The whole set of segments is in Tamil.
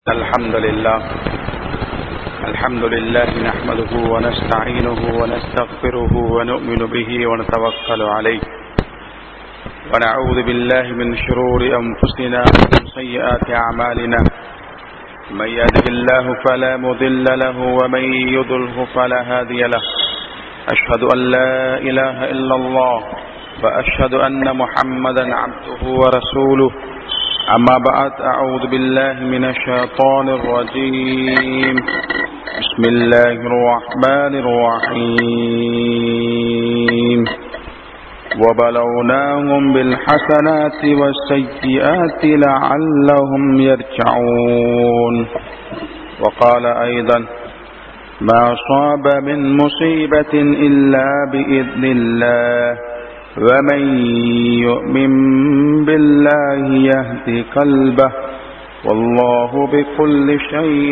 الحمد لله الحمد لله نحمده ونستعينه ونستغفره ونؤمن به ونتوكل عليه ونعوذ بالله من شرور أنفسنا ومن سيئات أعمالنا من يهده الله فلا مضل له ومن يضله فلا هادي له أشهد أن لا إله إلا الله وأشهد أن محمدا عبده ورسوله أما بعد أعوذ بالله من الشيطان الرجيم بسم الله الرحمن الرحيم وبلوناهم بالحسنات والسيئات لعلهم يرجعون وقال أيضا ما صاب من مصيبة إلا بإذن الله ومن يؤمن بالله يهدي قلبه والله بكل شيء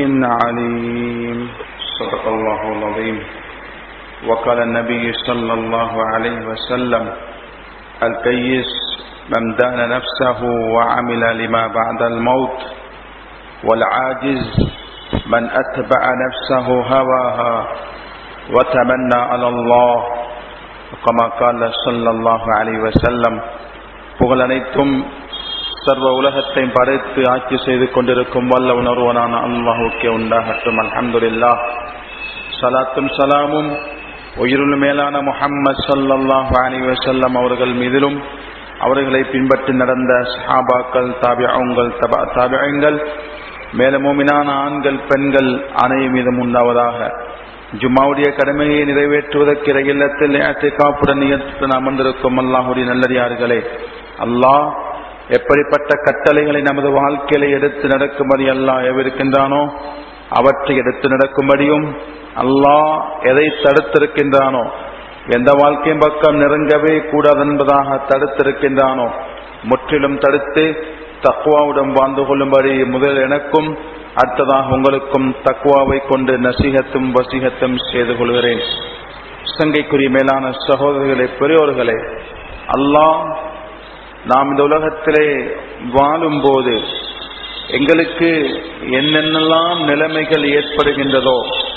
عليم صدق الله العظيم وقال النبي صلى الله عليه وسلم الكيس من دان نفسه وعمل لما بعد الموت والعاجز من أتبع نفسه هواها وتمنى على الله கமா கால சல்லாஹு அலி வசல்லம் புகழ் அனைத்தும் சர்வ உலகத்தையும் படைத்து ஆட்சி செய்து கொண்டிருக்கும் வல்ல உணர்வனான அல்லாஹுக்கே உண்டாகட்டும் அல்ஹம்துலில்லா சலாத்தும் சலாமும் உயிருள் மேலான முஹம்மது சல்லல்லாஹு அலி வசல்லம் அவர்கள் மீதிலும் அவர்களை பின்பற்றி நடந்த சஹாபாக்கள் தாபியங்கள் தபா தாபியங்கள் மேலும் மூமினான ஆண்கள் பெண்கள் அனை மீதும் உண்டாவதாக ஜும்மாவுடைய கடமையை நிறைவேற்றுவதற்கு இல்லத்தில் காப்புடன் அமர்ந்திருக்கும் அல்லாஹுடைய நல்லடியார்களே அல்லாஹ் எப்படிப்பட்ட கட்டளைகளை நமது வாழ்க்கையில எடுத்து நடக்கும்படி அல்லாஹ் எவிருக்கின்றானோ அவற்றை எடுத்து நடக்கும்படியும் அல்லாஹ் எதை தடுத்திருக்கின்றானோ எந்த வாழ்க்கையின் பக்கம் நெருங்கவே கூடாது என்பதாக தடுத்திருக்கின்றானோ முற்றிலும் தடுத்து தக்குவாவுடன் வாழ்ந்து கொள்ளும்படி முதல் எனக்கும் அடுத்ததாக உங்களுக்கும் தக்குவாவை கொண்டு நசிகத்தும் வசிகத்தும் செய்து கொள்கிறேன் சங்கைக்குரிய மேலான சகோதரர்களே பெரியோர்களே அல்லாஹ் நாம் இந்த உலகத்திலே வாழும் போது எங்களுக்கு என்னென்னலாம் நிலைமைகள் ஏற்படுகின்றதோ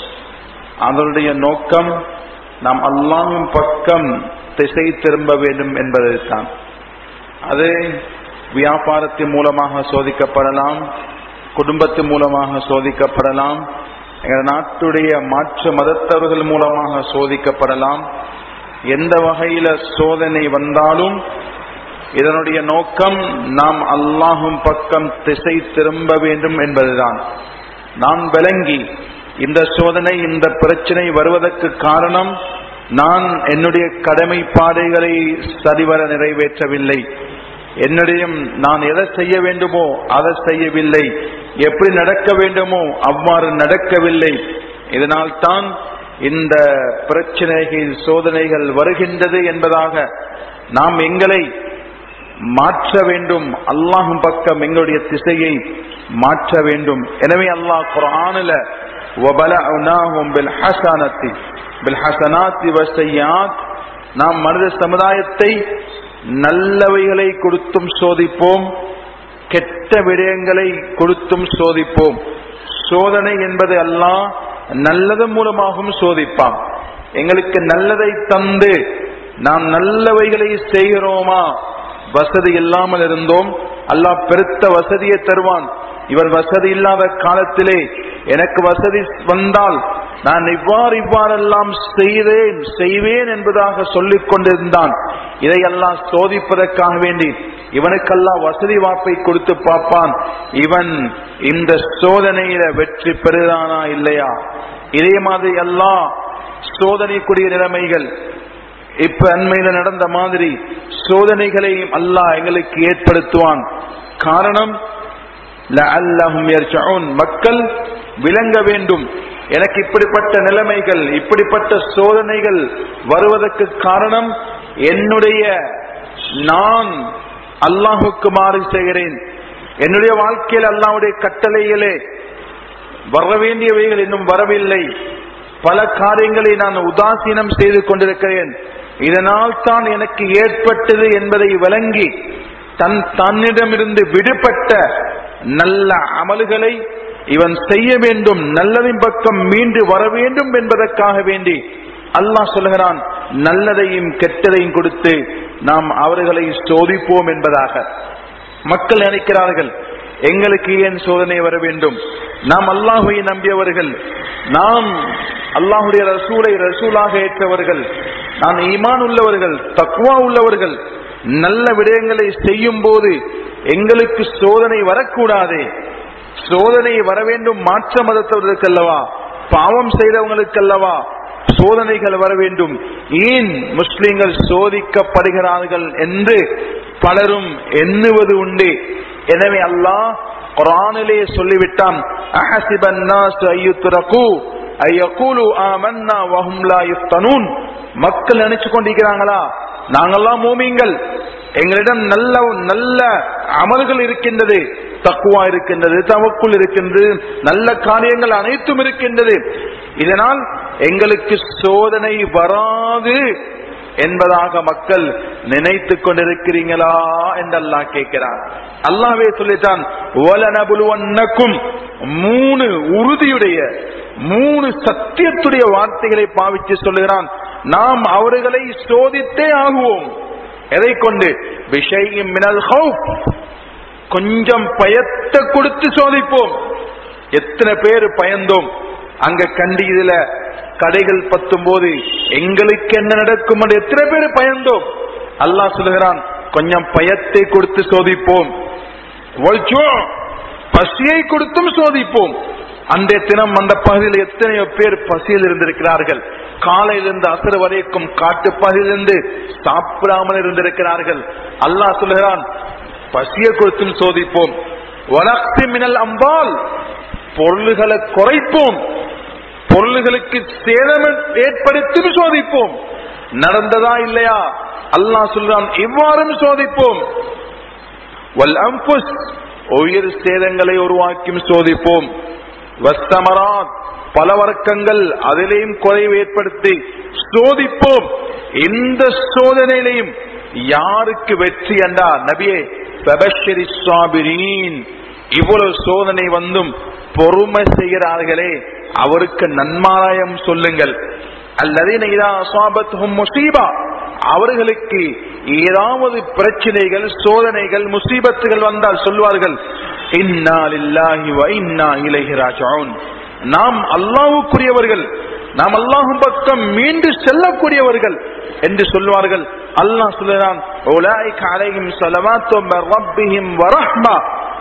அதனுடைய நோக்கம் நாம் அல்லாஹும் பக்கம் திசை திரும்ப வேண்டும் என்பதுதான் அது வியாபாரத்தின் மூலமாக சோதிக்கப்படலாம் குடும்பத்தின் மூலமாக சோதிக்கப்படலாம் எங்கள் நாட்டுடைய மாற்று மதத்தவர்கள் மூலமாக சோதிக்கப்படலாம் எந்த வகையில சோதனை வந்தாலும் இதனுடைய நோக்கம் நாம் அல்லாஹும் பக்கம் திசை திரும்ப வேண்டும் என்பதுதான் நான் விளங்கி இந்த சோதனை இந்த பிரச்சனை வருவதற்கு காரணம் நான் என்னுடைய கடமைப்பாதைகளை சரிவர நிறைவேற்றவில்லை என்னுடைய நான் எதை செய்ய வேண்டுமோ அதை செய்யவில்லை எப்படி நடக்க வேண்டுமோ அவ்வாறு நடக்கவில்லை இதனால் தான் இந்த பிரச்சனைகள் சோதனைகள் வருகின்றது என்பதாக நாம் எங்களை மாற்ற வேண்டும் அல்லாஹும் பக்கம் எங்களுடைய திசையை மாற்ற வேண்டும் எனவே அல்லாஹ் குரானில் நாம் மனித சமுதாயத்தை நல்லவைகளை கொடுத்தும் சோதிப்போம் கெட்ட விடயங்களை கொடுத்தும் சோதிப்போம் சோதனை என்பது எல்லாம் நல்லது மூலமாகவும் சோதிப்பான் எங்களுக்கு நல்லதை தந்து நாம் நல்லவைகளை செய்கிறோமா வசதி இல்லாமல் இருந்தோம் அல்லாஹ் பெருத்த வசதியை தருவான் இவர் வசதி இல்லாத காலத்திலே எனக்கு வசதி வந்தால் நான் இவ்வாறு இவ்வாறெல்லாம் செய்தேன் செய்வேன் என்பதாக சொல்லிக் கொண்டிருந்தான் இதையெல்லாம் சோதிப்பதற்காக வேண்டி இவனுக்கெல்லாம் வசதி வாய்ப்பை கொடுத்து பார்ப்பான் இவன் இந்த சோதனையில வெற்றி பெறுதானா இல்லையா இதே மாதிரி எல்லாம் சோதனைக்குரிய நிலைமைகள் இப்ப அண்மையில நடந்த மாதிரி சோதனைகளையும் அல்லாஹ் எங்களுக்கு ஏற்படுத்துவான் காரணம் மக்கள் விளங்க வேண்டும் எனக்கு இப்படிப்பட்ட நிலைமைகள் இப்படிப்பட்ட சோதனைகள் வருவதற்கு காரணம் என்னுடைய நான் அல்லாஹுக்கு மாறி செய்கிறேன் என்னுடைய வாழ்க்கையில் அல்லாவுடைய கட்டளைகளே வர வேண்டியவைகள் இன்னும் வரவில்லை பல காரியங்களை நான் உதாசீனம் செய்து கொண்டிருக்கிறேன் இதனால் தான் எனக்கு ஏற்பட்டது என்பதை விளங்கி தன் தன்னிடமிருந்து விடுபட்ட நல்ல அமல்களை இவன் செய்ய வேண்டும் நல்லதின் பக்கம் மீண்டு வர வேண்டும் என்பதற்காக வேண்டி அல்லாஹ் சொல்லுகிறான் நல்லதையும் கெட்டதையும் கொடுத்து நாம் அவர்களை சோதிப்போம் என்பதாக மக்கள் நினைக்கிறார்கள் எங்களுக்கு ஏன் சோதனை வர வேண்டும் நாம் அல்லாஹுவை நம்பியவர்கள் நாம் அல்லாஹுடைய ரசூலை ரசூலாக ஏற்றவர்கள் நான் ஈமான் உள்ளவர்கள் தக்குவா உள்ளவர்கள் நல்ல விடயங்களை செய்யும் போது எங்களுக்கு சோதனை வரக்கூடாதே சோதனை வர வேண்டும் மாற்ற மதத்தவர்களுக்கு அல்லவா பாவம் செய்தவங்களுக்கு அல்லவா சோதனைகள் வர வேண்டும் ஏன் முஸ்லிம்கள் சோதிக்கப்படுகிறார்கள் என்று பலரும் எண்ணுவது உண்டு எனவே அல்லாஹ் குரானிலே சொல்லிவிட்டான் அஹசிபன் நாஸ் ஐயுத்ரகு ஐயகூலு ஆமன்னா வஹும் லா யுஃப்தனூன் மக்கள் நினைச்சு கொண்டிருக்கிறாங்களா நாங்கெல்லாம் மூமிங்கள் எங்களிடம் நல்ல நல்ல அமல்கள் இருக்கின்றது தக்குவா இருக்கின்றது தவக்குள் இருக்கின்றது நல்ல காரியங்கள் அனைத்தும் இருக்கின்றது இதனால் எங்களுக்கு சோதனை வராது என்பதாக மக்கள் நினைத்து கொண்டிருக்கிறீங்களா என்று அல்லாஹ் கேட்கிறான் அல்லாஹ்வே சொல்லிட்டான் "வலனபுலுவன்னக்கும்" மூணு உறுதியுடைய மூணு சத்தியத்துடைய வார்த்தைகளை பாவிச்சு சொல்லுகிறான் நாம் அவர்களை சோதித்தே ஆகுவோம் எதை கொண்டு விஷயம் மினல் ஹவுப் கொஞ்சம் பயத்தை கொடுத்து சோதிப்போம் எத்தனை பேர் பயந்தோம் அங்க கண்டி இதுல கடைகள் பத்தும் போது எங்களுக்கு என்ன நடக்கும் என்று எத்தனை பேர் பயந்தோம் அல்லாஹ் சொல்லுகிறான் கொஞ்சம் பயத்தை கொடுத்து சோதிப்போம் வல்ஜூ, பசியை கொடுத்தும் சோதிப்போம் அன்றைய தினம் அந்த பகுதியில் எத்தனையோ பேர் பசியில் இருந்திருக்கிறார்கள் காலையிலிருந்து அசர் வரைக்கும் காட்டு பகுதியிலிருந்து சாப்பிடாமல் இருந்திருக்கிறார்கள் அல்லாஹ் சொல்லுகிறான் பசியை கொடுத்தும் சோதிப்போம் வளர்ச்சி மினல் அம்பால் பொருள்களை குறைப்போம் பொருள்களுக்கு சேதம் ஏற்படுத்தி சோதிப்போம் நடந்ததா இல்லையா அல்லாஹ் சொல்றான் இவ்வாறும் சோதிப்போம் வல் அம்புஸ் உயிர் சேதங்களை உருவாக்கியும் சோதிப்போம் வஸ்தமராத் பல வர்க்கங்கள் அதிலேயும் குறைவு ஏற்படுத்தி சோதிப்போம் இந்த சோதனையிலையும் யாருக்கு வெற்றி என்றா நபியே பபஷரி சாபிரீன் இவ்வளவு சோதனை வந்தும் பொறுமை செய்கிறார்களே அவருக்கு நன்மாராயம் சொல்லுங்கள் அல்லது இதா அசாபத்தும் முசீபா அவர்களுக்கு ஏதாவது பிரச்சனைகள் சோதனைகள் முசீபத்துகள் வந்தால் சொல்வார்கள் இன்னா லில்லாஹி வ இன்னா இலைஹி ராஜிஊன் நாம் அல்லாஹ்வுக்குரியவர்கள் நாம் அல்லாஹ்வின் பக்கம் மீண்டு செல்லக்கூடியவர்கள் என்று சொல்வார்கள் அல்லாஹ் சொல்லுகிறான் உலாயிக அலைஹிம் ஸலவாத்து மிர் ரப்பிஹிம் வ ரஹ்மா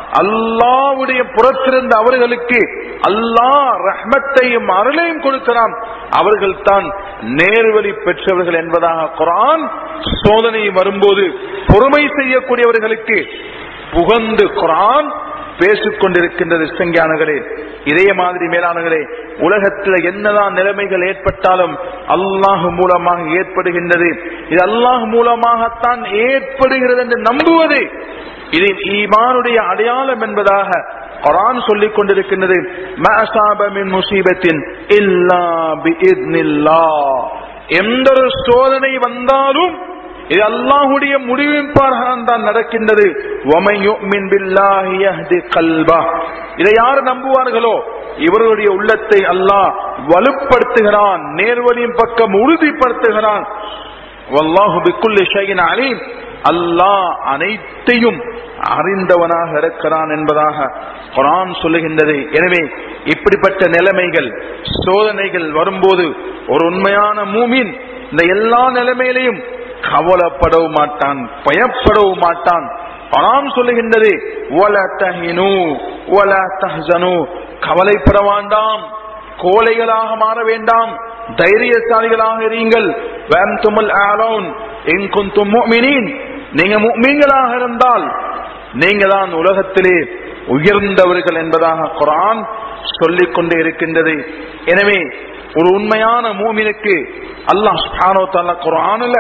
அல்லாவுடைய புறத்திலிருந்து அவர்களுக்கு அல்லாஹ் ரஹ்மத்தையும் அருளையும் கொடுக்கிறான் அவர்கள் தான் நேர்வழி பெற்றவர்கள் என்பதாக குரான் சோதனை வரும்போது பொறுமை செய்யக்கூடியவர்களுக்கு புகந்து குரான் பேசிக் கொண்டிருக்கின்றது சங்கியானங்களே இதே மாதிரி மேலானங்களே உலகத்தில் என்னதான் நிலைமைகள் ஏற்பட்டாலும் அல்லாஹ் மூலமாக ஏற்படுகின்றது இது அல்லாஹ் மூலமாகத்தான் ஏற்படுகிறது என்று நம்புவது இது ஈமானுடைய அடையாளம் என்பதாக குரான் சொல்லிக் கொண்டிருக்கின்றது "மா அஸாப மின் முஸீபத்தின் இல்லா பிஇத்னில்லாஹ்." எந்த ஒரு சோதனை வந்தாலும் இது அல்லாஹுடைய முடிவின் பிரகாரம் தான் நடக்கின்றது "வமன் யு'மின் பில்லாஹி யஹ்தி கல்பஹ்." இதை யார் நம்புவார்களோ இவர்களுடைய உள்ளத்தை அல்லாஹ் வலுப்படுத்துகிறான் நேர்வழியின் பக்கம் உறுதிப்படுத்துகிறான் வல்லாஹு பிக்குல்லி ஷைஇன் அலீம் அல்லாஹ் அனைத்தையும் அறிந்தவனாக இருக்கிறான் என்பதாக குரான் சொல்லுகின்றது எனவே இப்படிப்பட்ட நிலைமைகள் சோதனைகள் வரும்போது ஒரு உண்மையான மூமின் இந்த எல்லா நிலைமையிலையும் கவலைப்படவும் மாட்டான் பயப்படவும் மாட்டான் குரான் சொல்லுகின்றது "வல தஹினு வல தஹ்சனு." கவலைப்பட வேண்டாம் கோழைகளாக மாற வேண்டாம் தைரியசாலிகளாக இருங்கள் வஅன்துமுல் ஆலவுன் இன் குன்தும் முஃமினீன் நீங்க முஃமின்களாக இருந்தால் நீங்க தான் உலகத்திலே உயர்ந்தவர்கள் என்பதாக குரான் சொல்லிக் கொண்டே இருக்கின்றது எனவே ஒரு உண்மையான மூமினுக்கு அல்லாஹ் சுப்ஹானஹு வ தஆலா குர்ஆனில்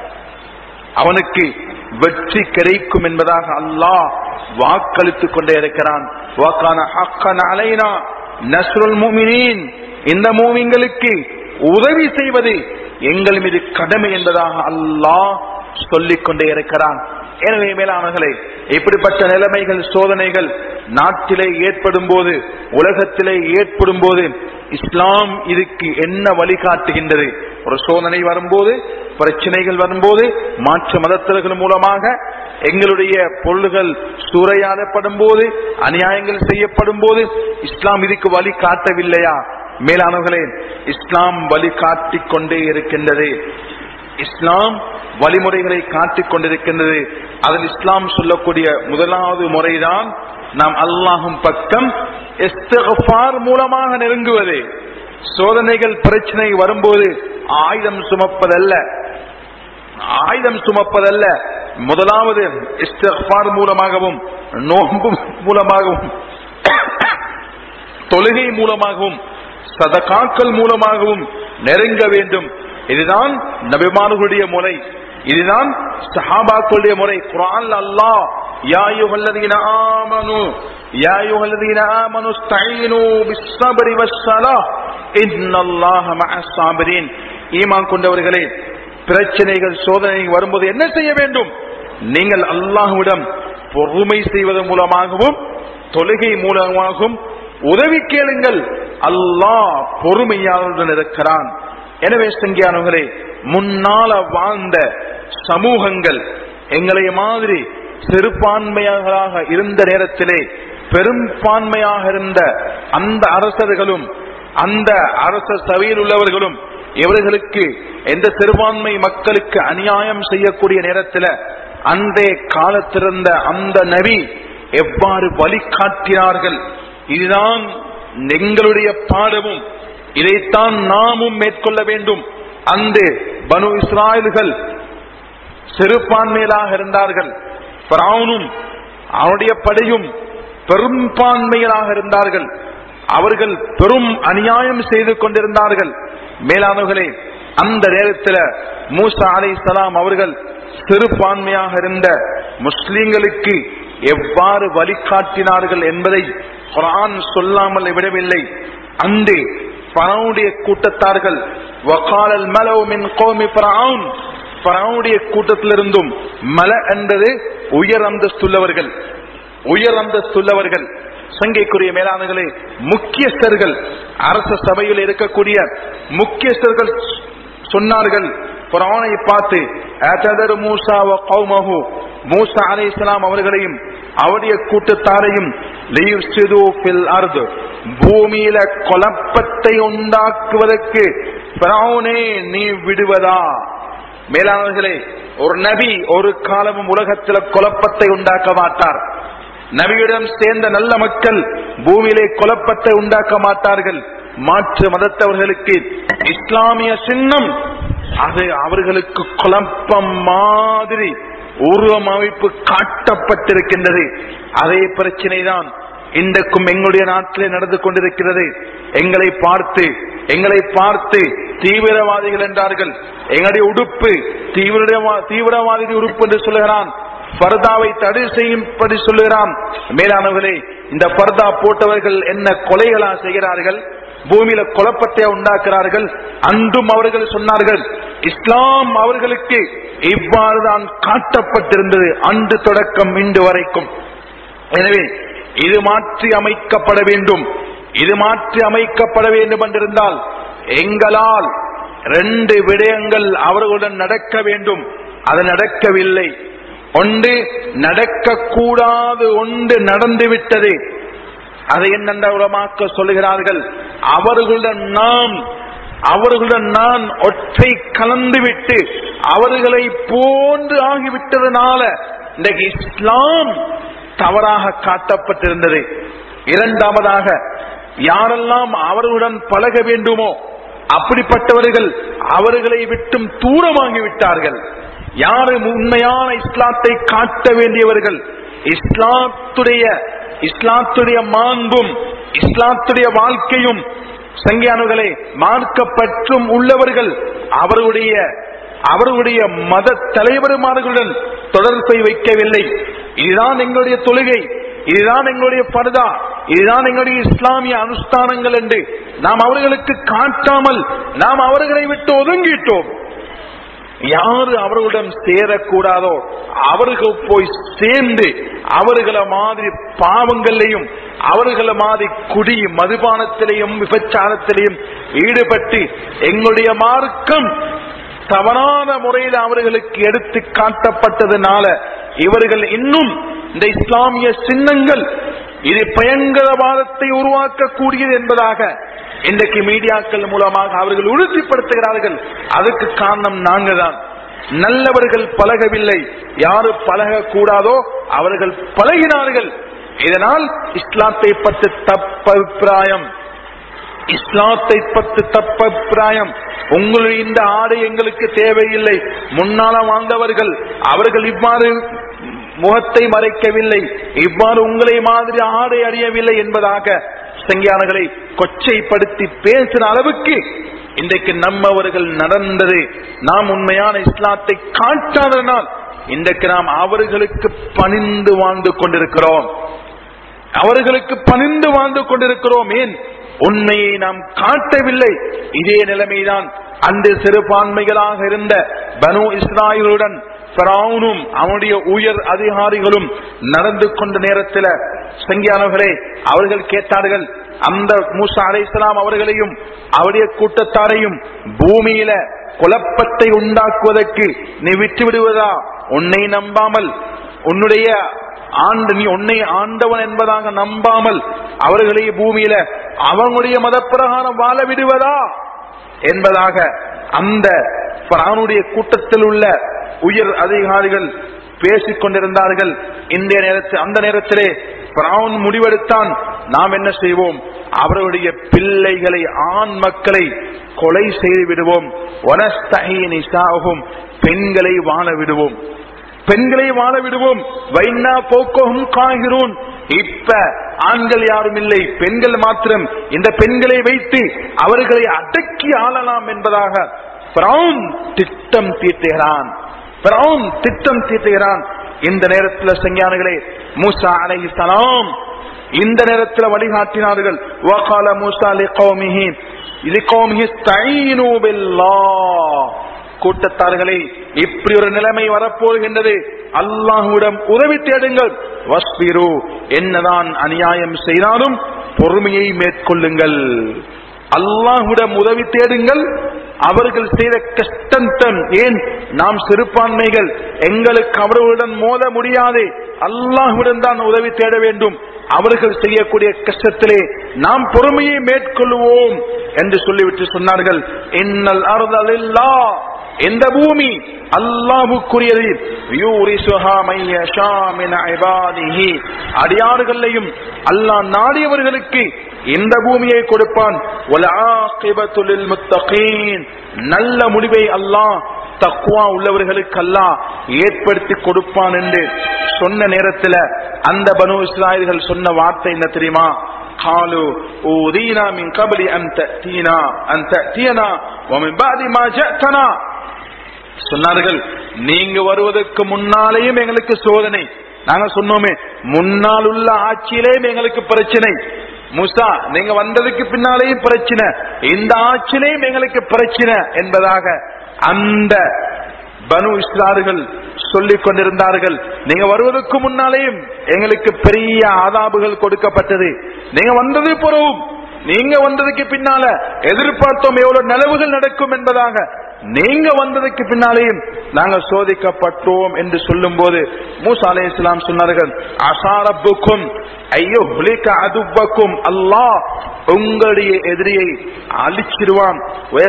அவனுக்கு வெற்றி கிடைக்கும் என்பதாக அல்லாஹ் வாக்களித்துக் கொண்டே இருக்கிறான் வாக்கான ஹக்கன் அலைனா நஸ்ருல் முமினீன் இந்த மூமிங்களுக்கு உதவி செய்வது எங்கள் மீது கடமை என்பதாக அல்லாஹ் சொல்லிக் கொண்டே இருக்கிறான் எனவே மேலானவர்களே இப்படிப்பட்ட நிலைமைகள் சோதனைகள் நாட்டிலே ஏற்படும் போது உலகத்திலே ஏற்படும் போது இஸ்லாம் இதுக்கு என்ன வழிகாட்டுகின்றது ஒரு சோதனை வரும்போது பிரச்சனைகள் வரும்போது மாற்று மதத்தர்கள் மூலமாக எங்களுடைய பொருள்கள் சூறையாடப்படும் போது அநியாயங்கள் செய்யப்படும் போது இஸ்லாம் இதுக்கு வழி காட்டவில்லையா மேலானவர்களே இஸ்லாம் வழி காட்டிக் கொண்டே இருக்கின்றது இஸ்லாம் வழிமுறைகளை காட்டிக் கொண்டிருக்கின்றது அதில் இஸ்லாம் சொல்லக்கூடிய முதலாவது முறைதான் நாம் அல்லாஹும் பக்கம் இஸ்திக்ஃபார் மூலமாக நெருங்குவது சோதனைகள் பிரச்சனை வரும்போது ஆயுதம் சுமப்பதல்ல ஆயுதம் சுமப்பதல்ல முதலாவது இஸ்திக்ஃபார் மூலமாகவும் நோன்பு மூலமாகவும் தொழுகை மூலமாகவும் சதகாக்கள் மூலமாகவும் நெருங்க வேண்டும் இதுதான் நபிமானுடைய முறை இதுதான் சஹாபாக்களுடைய முறை குரான் அல்லாஹ் யா அய்யுஹல்லதீன ஆமனு யா அய்யுஹல்லதீன ஆமனு இஸ்தஈனு பிஸ்ஸப்ரி வஸ்ஸலாஹ் இன்னல்லாஹ மஅஸ் ஸாபிரீன் ஈமான் கொண்டவர்களே பிரச்சனைகள் சோதனை வரும்போது என்ன செய்ய வேண்டும் நீங்கள் அல்லாஹ்விடம் பொறுமை செய்வதன் மூலமாகவும் தொழுகை மூலமாகவும் உதவி கேளுங்கள் அல்லாஹ் பொறுமையாளருடன் இருக்கிறான் எனவே சங்கியானவர்களே முன்னால வாழ்ந்த சமூகங்கள் எங்களை மாதிரி சிறுபான்மையாக இருந்த நேரத்திலே பெரும்பான்மையாக இருந்த அந்த அரசர்களும் அந்த அரச சபையில் உள்ளவர்களும் இவர்களுக்கு எந்த சிறுபான்மை மக்களுக்கு அநியாயம் செய்யக்கூடிய நேரத்தில் அந்த காலத்திருந்த அந்த நபி எவ்வாறு வழிகாட்டினார்கள் இதுதான் எங்களுடைய பாடமும் இதைத்தான் நாமும் மேற்கொள்ள வேண்டும் அந்த பனு இஸ்ராயல்கள் சிறுபான்மையிலாக இருந்தார்கள் பிராவுனும் அவனுடைய படையும் பெரும்பான்மையிலாக இருந்தார்கள் அவர்கள் பெரும் அநியாயம் செய்து கொண்டிருந்தார்கள் மேலானவர்களே அந்த நேரத்தில் மூசா அலை சலாம் அவர்கள் சிறுபான்மையாக இருந்த முஸ்லிம்களுக்கு எவ்வாறு வழிகாட்டினார்கள் என்பதை குரான் சொல்லாமல் விடவில்லை அந்த பரவுடைய கூட்டத்தார்கள் வகாலல் மலவு மின் கோமி பரவுன் பரவுடைய கூட்டத்திலிருந்தும் மல என்பது உயர் அந்தஸ்துள்ளவர்கள் உயர் அந்தஸ்துள்ளவர்கள் சங்கைக்குரிய மேலானர்களே முக்கியஸ்தர்கள் அரச சபையில் இருக்கக்கூடிய முக்கியஸ்தர்கள் சொன்னார்கள் குரானை பார்த்து அத்ததர் மூசா வ கௌமஹு மூசா அலைஹிஸ்ஸலாம் அவர்களையும் அவருடைய கூட்டத்தாரையும் லியுஃப்சிது ஃபில் அர்த் பூமியில குழப்பத்தை உண்டாக்குவதற்கு பிராவுனே நீ விடுவதா மேலானவர்களே ஒரு நபி ஒரு காலமும் உலகத்தில் குழப்பத்தை உண்டாக்க மாட்டார் நபியிடம் சேர்ந்த நல்ல மக்கள் பூமியிலே குழப்பத்தை உண்டாக்க மாட்டார்கள் மாற்று மதத்தவர்களுக்கு இஸ்லாமிய சின்னம் அது அவர்களுக்கு குழப்பம் மாதிரி உருவம் அமைப்பு காட்டப்பட்டிருக்கின்றது அதே பிரச்சனை தான் இன்றைக்கும் எங்களுடைய நாட்டிலே நடந்து கொண்டிருக்கிறது எங்களை பார்த்து எங்களை பார்த்து தீவிரவாதிகள் என்றார்கள் எங்களுடைய உடுப்பு தீவிரவா- தீவிரவாதி உடுப்பு என்று சொல்லுகிறான் பர்தாவை தடை செய்யும்படி சொல்லுகிறான் மேலானவர்களே இந்த பர்தா போட்டவர்கள் என்ன கொலைகளா செய்கிறார்கள் பூமியில குழப்பத்தை உண்டாக்குறார்கள் அன்றும் அவர்கள் சொன்னார்கள் இஸ்லாம் அவர்களுக்கு இவ்வாறுதான் காட்டப்பட்டிருந்தது அன்று தொடக்கம் இன்று வரைக்கும் எனவே இது மாற்றி அமைக்கப்பட வேண்டும் இது மாற்றி அமைக்கப்பட வேண்டும் என்றிருந்தால் எங்களால் ரெண்டு விடயங்கள் அவர்களுடன் நடக்க வேண்டும் அது நடக்கவில்லை ஒன்று நடக்கக்கூடாது ஒன்று நடந்துவிட்டது அதை என்னென்ற உலமாக்க சொல்லுகிறார்கள் அவர்களுடன் நாம் அவர்களுடன் நான் ஒற்றை கலந்துவிட்டு அவர்களை போன்று ஆகிவிட்டதனால இன்றைக்கு இஸ்லாம் தவறாக காட்டப்பட்டிருந்தது இரண்டாவதாக யாரெல்லாம் அவர்களுடன் பழக வேண்டுமோ அப்படிப்பட்டவர்கள் அவர்களை விட்டும் தூரமாகி விட்டார்கள் யாரு உண்மையான இஸ்லாத்தை காட்ட வேண்டியவர்கள் இஸ்லாத்துடைய இஸ்லாத்துடைய மாண்பும் இஸ்லாத்துடைய வாழ்க்கையும் சங்கியானுகளே மார்க்கப்பற்றும் உள்ளவர்கள் அவர்களுடைய அவர்களுடைய மத தலைவருமார்களுடன் தொடர்பை வைக்கவில்லை இதுதான் எங்களுடைய தொழுகை இதுதான் எங்களுடைய பர்தா இதுதான் எங்களுடைய இஸ்லாமிய அனுஷ்டானங்கள் என்று நாம் அவர்களுக்கு காட்டாமல் நாம் அவர்களை விட்டு ஒதுங்கிட்டோம் யாரு அவர்களுடன் சேரக்கூடாதோ அவர்கள் போய் சேர்ந்து அவர்கள மாதிரி பாவங்களையும் அவர்கள மாதிரி குடி மதுபானத்திலையும் விபச்சாரத்திலையும் ஈடுபட்டு எங்களுடைய மார்க்கம் தவறான முறையில் அவர்களுக்கு எடுத்து காட்டப்பட்டதுனால இவர்கள் இன்னும் இந்த இஸ்லாமிய சின்னங்கள் இது பயங்கரவாதத்தை உருவாக்கக்கூடியது என்பதாக இன்றைக்கு மீடியாக்கள் மூலமாக அவர்கள் உறுதிப்படுத்துகிறார்கள் அதுக்கு காரணம் நாங்க தான் நல்லவர்கள் பழகவில்லை யாரு பழக கூடாதோ அவர்கள் பழகினார்கள் இதனால் இஸ்லாத்தை பற்றி தப்ப அபிப்பிராயம் இஸ்லாத்தை பற்றி தப்ப அபிப்பிராயம் உங்களுடைய இந்த ஆடை எங்களுக்கு தேவையில்லை முன்னால வாழ்ந்தவர்கள் அவர்கள் இவ்வாறு முகத்தை மறைக்கவில்லை இவ்வாறு உங்களை மாதிரி ஆடை அறியவில்லை என்பதாக சங்கியானங்களை கொச்சைப்படுத்தி பேசின அளவுக்கு இன்றைக்கு நம்மவர்கள் நடந்தது நாம் உண்மையான இஸ்லாத்தை காட்டாதனால் இன்றைக்கு நாம் அவர்களுக்கு பணிந்து வாழ்ந்து கொண்டிருக்கிறோம் அவர்களுக்கு பணிந்து வாழ்ந்து கொண்டிருக்கிறோம் ஏன் உண்மையை நாம் காட்டவில்லை இதே நிலைமைதான் அந்த சிறுபான்மைகளாக இருந்த பனு இஸ்ராயலுடன் பிராவுனும் அவனுடைய உயர் அதிகாரிகளும் நடந்து கொண்ட நேரத்தில் சங்கியானவர்களே அவர்கள் கேட்டார்கள் அந்த மூசா அலை இஸ்லாம் அவர்களையும் அவருடைய கூட்டத்தாரையும் பூமியில குழப்பத்தை உண்டாக்குவதற்கு நீ விட்டு விடுவதா உன்னை நம்பாமல் உன்னுடைய ஆண்டு நீ உன்னை ஆண்டவன் என்பதாக நம்பாமல் அவர்களை பூமியில அவங்களுடைய மதப்பிரகாரம் வாழ விடுவதா என்பதாக அந்த பிரானுடைய கூட்டத்தில் உள்ள உயர் அதிகாரிகள் பேசிக் கொண்டிருந்தார்கள் இந்த நேரத்தில் அந்த நேரத்திலே பிரான் முடிவெடுத்தான் நாம் என்ன செய்வோம் அவருடைய பிள்ளைகளை ஆண் மக்களை கொலை செய்து விடுவோம் வனஸ்தகினிசாகும் பெண்களை வாழ விடுவோம் பெண்களை வாழ விடுவோம் வைனா போக்கோகும் காகிறோன் இப்ப ஆண்கள் யாரும் இல்லை பெண்கள் மாத்திரம் இந்த பெண்களை வைத்து அவர்களை அடக்கி ஆளலாம் என்பதாக பிரவுன் திட்டம் தீட்டுகிறான் பிரவுன் திட்டம் தீட்டுகிறான் இந்த நேரத்தில் சஞ்ஞானிகளே மூசா அலை சலாம் இந்த நேரத்தில் வழிகாட்டினார்கள் வகால மூசா லிகௌமிஹி லிகௌமிஹி ஸ்தைனு பில்லாஹ் கூட்டத்தார்களே இப்படி ஒரு நிலைமை வரப்போகின்றது அல்லாஹுவிடம் உதவி தேடுங்கள் வஸ்பிரு என்னதான் அநியாயம் செய்தாலும் பொறுமையை மேற்கொள்ளுங்கள் அல்லாஹுடன் உதவி தேடுங்கள் அவர்கள் செய்த கஷ்டம் ஏன் நாம் சிறுபான்மைகள் எங்களுக்கு அவர்களுடன் மோத முடியாது அல்லாஹுடன் தான் உதவி தேட வேண்டும் அவர்கள் செய்யக்கூடிய கஷ்டத்திலே நாம் பொறுமையை மேற்கொள்வோம் என்று சொல்லிவிட்டு சொன்னார்கள் இன்னல் அறுதலில்லா எந்த பூமி அல்லாஹுக்குரியது அடியாறுகளையும் அல்லாஹ் நாடியவர்களுக்கு இந்த பூமியை கொடுப்பான் நல்ல முடிவை அல்லாஹ் தக்குவா உள்ளவர்களுக்கு அல்லாஹ் ஏற்படுத்தி கொடுப்பான் என்று சொன்ன நேரத்தில் அந்த பனு இஸ்ராயல்கள் சொன்ன வார்த்தை என்ன தெரியுமா قالوا أوذينا من قبل أن تأتينا أن تأتينا ومن بعد ما جئتنا சொன்னார்கள் நீங்க வருவதற்கு முன்னாலேயும் எங்களுக்கு சோதனை நாங்க சொன்னோமே முன்னால் உள்ள ஆட்சியிலேயும் எங்களுக்கு பிரச்சனை முசா நீங்க வந்ததுக்கு பின்னாலேயும் பிரச்சனை இந்த ஆட்சியிலேயும் எங்களுக்கு பிரச்சனை என்பதாக அந்த பனு இஸ்லார்கள் சொல்லிக் கொண்டிருந்தார்கள் நீங்க வருவதற்கு முன்னாலேயும் எங்களுக்கு பெரிய ஆதாபுகள் கொடுக்கப்பட்டது நீங்க வந்தது பிறகும் நீங்க வந்ததுக்கு பின்னால எதிர்பார்த்தோம் எவ்வளவு நிலவுகள் நடக்கும் என்பதாக நீங்க வந்ததுக்கு பின்னாலேயும் நாங்கள் சோதிக்கப்பட்டோம் என்று சொல்லும் போது மூசா அலை இஸ்லாம் சொன்னார்கள் அசாரப்புக்கும் ஐயோ ஹுலிக்க அதுபக்கும் அல்லாஹ் உங்களுடைய எதிரியை அழிச்சிருவான்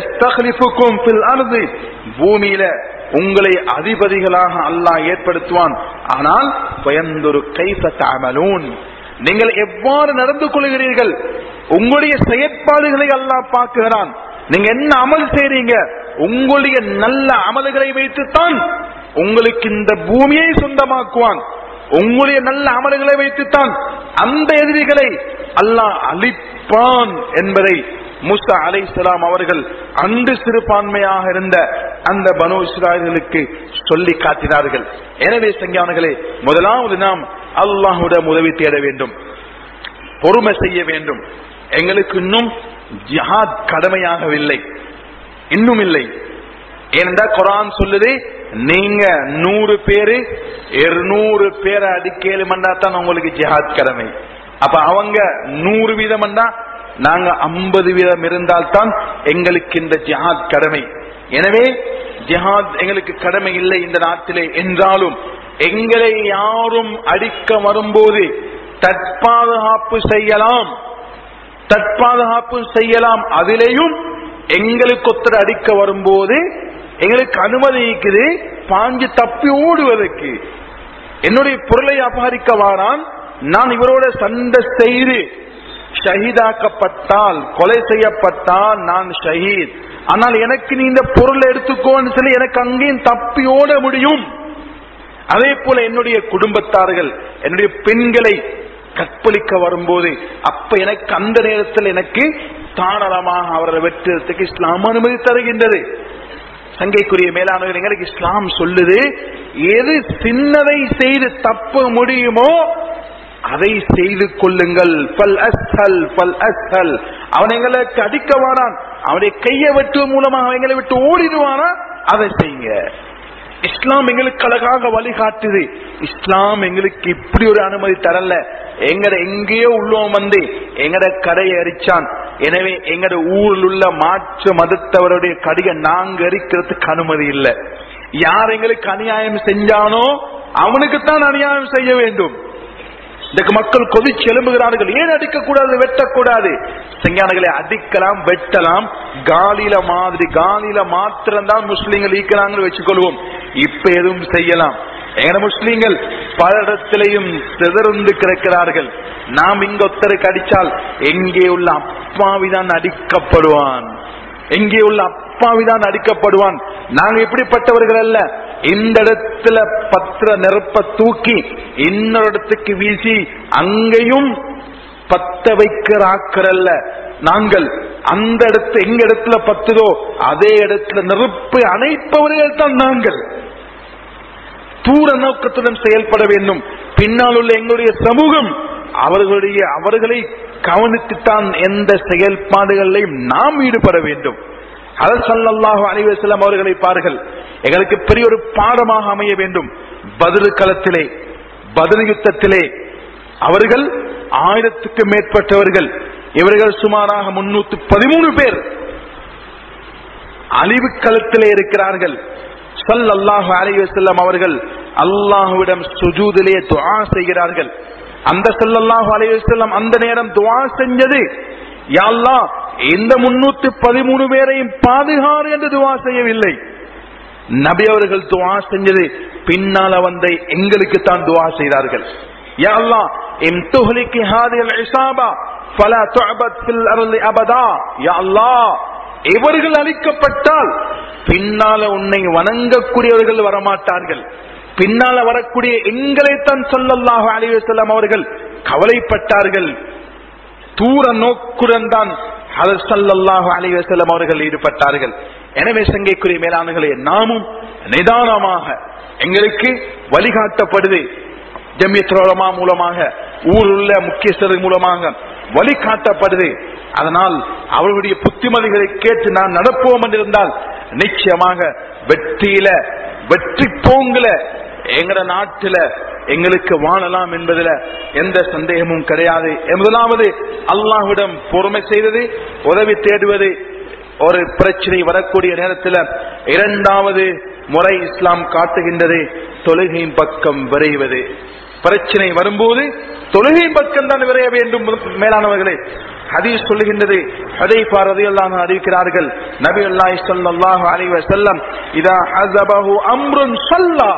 பூமியில உங்களை அதிபதிகளாக அல்லாஹ் ஏற்படுத்துவான் ஆனால் பயந்தொரு கைசமலூன் நீங்கள் எவ்வாறு நடந்து கொள்கிறீர்கள் உங்களுடைய செயற்பாடுகளை அல்லாஹ் பார்க்கிறான் நீங்க என்ன அமல் செய்றீங்க உங்களுடைய நல்ல அமல்களை வைத்துத்தான் உங்களுக்கு இந்த பூமியை சொந்தமாக்குவான் உங்களுடைய நல்ல அமல்களை வைத்துத்தான் அந்த எதிரிகளை அல்லாஹ் அழிப்பான் என்பதை முசா அலை அவர்கள் அன்று சிறுபான்மையாக இருந்த அந்த பனு இஸ்ராயல்களுக்கு சொல்லி காட்டினார்கள் எனவே சங்கியானங்களே முதலாவது நாம் அல்லாஹுடன் உதவி தேட வேண்டும் பொறுமை செய்ய வேண்டும் எங்களுக்கு இன்னும் ஜிஹாத் கடமையாகவில்லை இன்னும் இல்லை ஏனென்றா குரான் சொல்லுது நீங்க நூறு பேரு இருநூறு பேரை அடிக்கலுமண்டா தான் உங்களுக்கு ஜிஹாத் கடமை அப்ப அவங்க நூறு வீதம்டா நாங்க ஐம்பது வீதம் இருந்தால்தான் எங்களுக்கு இந்த ஜிஹாத் கடமை எனவே ஜிஹாத் எங்களுக்கு கடமை இல்லை இந்த நாட்டிலே என்றாலும் எங்களை யாரும் அடிக்க வரும்போது தற்பாதுகாப்பு செய்யலாம் தற்பாதுகாப்பு செய்யலாம் அதிலேயும் எங்களுக்கு ஒருத்தர் அடிக்க வரும்போது எங்களுக்கு அனுமதி இருக்குது பாஞ்சு தப்பி ஓடுவதற்கு என்னுடைய பொருளை அபகரிக்க வாரான் நான் இவரோட சண்டை செய்து ஷஹீதாக்கப்பட்டால் கொலை செய்யப்பட்டால் நான் ஷஹீத் ஆனால் எனக்கு நீ இந்த பொருளை எடுத்துக்கோன்னு சொல்லி எனக்கு அங்கேயும் தப்பி ஓட முடியும் அதே போல என்னுடைய குடும்பத்தார்கள் என்னுடைய பெண்களை கற்பழிக்க வரும்போது அப்ப எனக்கு அந்த நேரத்தில் எனக்கு தாராளமாக அவரை வெட்டுறதுக்கு இஸ்லாம் அனுமதி தருகின்றது சங்கைக்குரிய மேலானவர் எங்களுக்கு இஸ்லாம் சொல்லுது எது சின்னதை செய்து தப்ப முடியுமோ அதை செய்து கொள்ளுங்கள் பல் அஸ்ஹல் பல் அஸ்ஹல் அவன் எங்களுக்கு அடிக்க வாரான் அவனுடைய கையை வெட்டுவ மூலமாக அவன் எங்களை விட்டு ஓடிடுவானா அதை செய்யுங்க இஸ்லாம் எங்களுக்கு அழகாக வழிகாட்டுது இஸ்லாம் எங்களுக்கு இப்படி ஒரு அனுமதி தரல எங்கட எங்கேயோ உள்ளவன் வந்து எங்கட கடையை அரிச்சான் எனவே எங்கட ஊரில் உள்ள மாற்று மதத்தவருடைய கடையை நாங்க எரிக்கிறதுக்கு அனுமதி இல்லை யார் எங்களுக்கு அநியாயம் செஞ்சானோ அவனுக்குத்தான் அநியாயம் செய்ய வேண்டும் இதுக்கு மக்கள் கொதிச்சு எழும்புகிறார்கள் ஏன் அடிக்கக்கூடாது வெட்டக்கூடாது செஞ்ஞானங்களை அடிக்கலாம் வெட்டலாம் காலில மாதிரி காலில மாத்திரம் தான் முஸ்லீம்கள் ஈக்கிறாங்கன்னு வச்சுக்கொள்வோம் இப்ப எதுவும் செய்யலாம் எங்க முஸ்லீம்கள் பல இடத்திலையும் சிதறந்து கிடக்கிறார்கள் நாம் இங்க ஒத்தருக்கு அடிச்சால் எங்கே உள்ள அப்பாவிதான் அடிக்கப்படுவான் எங்கே உள்ள அப்பாவிதான் அடிக்கப்படுவான் நாங்க இப்படிப்பட்டவர்கள் அல்ல இந்த இடத்துல பத்திர நெருப்ப தூக்கி இன்னொரு இடத்துக்கு வீசி அங்கேயும் பத்த வைக்கிற ஆக்கரல்ல நாங்கள் அந்த இடத்து எங்க இடத்துல பத்துதோ அதே இடத்துல நெருப்பு அணைப்பவர்கள் தான் நாங்கள் தூர நோக்கத்துடன் செயல்பட வேண்டும் பின்னால் உள்ள எங்களுடைய சமூகம் அவர்களுடைய அவர்களை கவனித்துத்தான் எந்த செயல்பாடுகளிலையும் நாம் ஈடுபட வேண்டும் அதல்லாஹு அலிவசல்லாம் அவர்களை பாருங்கள் எங்களுக்கு பெரிய ஒரு பாடமாக அமைய வேண்டும் பதில் களத்திலே பதில் யுத்தத்திலே அவர்கள் ஆயிரத்துக்கு மேற்பட்டவர்கள் இவர்கள் சுமாராக முன்னூத்தி பதிமூணு பேர் அழிவு களத்திலே இருக்கிறார்கள் சல் அல்லாஹு அலிவசல்லம் அவர்கள் அல்லாஹுவிடம் சுஜூதிலே துவா செய்கிறார்கள் அந்த சல்லல்லாஹு அலைவசல்லம் அந்த நேரம் துவா செஞ்சது யாழ்லா இந்த முன்னூத்தி பதிமூணு பேரையும் பாதுகாறு என்று துவா செய்யவில்லை நபி அவர்கள் துவா செஞ்சது பின்னால வந்த எங்களுக்கு தான் துவா செய்தார்கள் யா அல்லாஹ் இன் துஹ்லிகி ஹாதில் இஸாபா ஃபலா துஅபத் ஃபில் அர்லி அபதா யா அல்லாஹ் இவர்கள் அழிக்கப்பட்டால் பின்னால உன்னை வணங்கக்கூடியவர்கள் வரமாட்டார்கள் பின்னால வரக்கூடிய எங்களைத்தான் சொல்லல்லாஹு அலைஹி வஸல்லம் அவர்கள் கவலைப்பட்டார்கள் தூர நோக்குடன் தான் ஹதரத் ஸல்லல்லாஹு அலைஹி வஸல்லம் அவர்கள் ஈடுபட்டார்கள் எனவே சங்கைக்குரிய மேலானங்களே நாமும் நிதானமாக எங்களுக்கு வழிகாட்டப்படுது ஜமியத்ரோலமா மூலமாக ஊரில் உள்ள முக்கியஸ்தர்கள் மூலமாக வழிகாட்டப்படுது அதனால் அவர்களுடைய புத்திமதிகளை கேட்டு நான் நடப்போம் என்றிருந்தால் நிச்சயமாக வெற்றியில வெற்றி போங்கல எங்கட நாட்டில எங்களுக்கு வாழலாம் என்பதுல எந்த சந்தேகமும் கிடையாது முதலாவது அல்லாஹ்விடம் பொறுமை செய்தது உதவி தேடுவது ஒரு பிரச்சனை வரக்கூடிய நேரத்தில் இரண்டாவது முறை இஸ்லாம் காட்டுகின்றது தொழுகையின் பக்கம் விரைவது பிரச்சனை வரும்போது தொழுகையின் பக்கம் தான் விரைய வேண்டும் மேலானவர்களே ஹதீஸ் சொல்லுகின்றது ஹதைஃபா ரலியல்லாஹு அறிவிக்கிறார்கள் நபி அல்லாஹ் ஸல்லல்லாஹு அலைஹி வஸல்லம் இதா ஹஸபஹு அம்ருன் ஸல்லா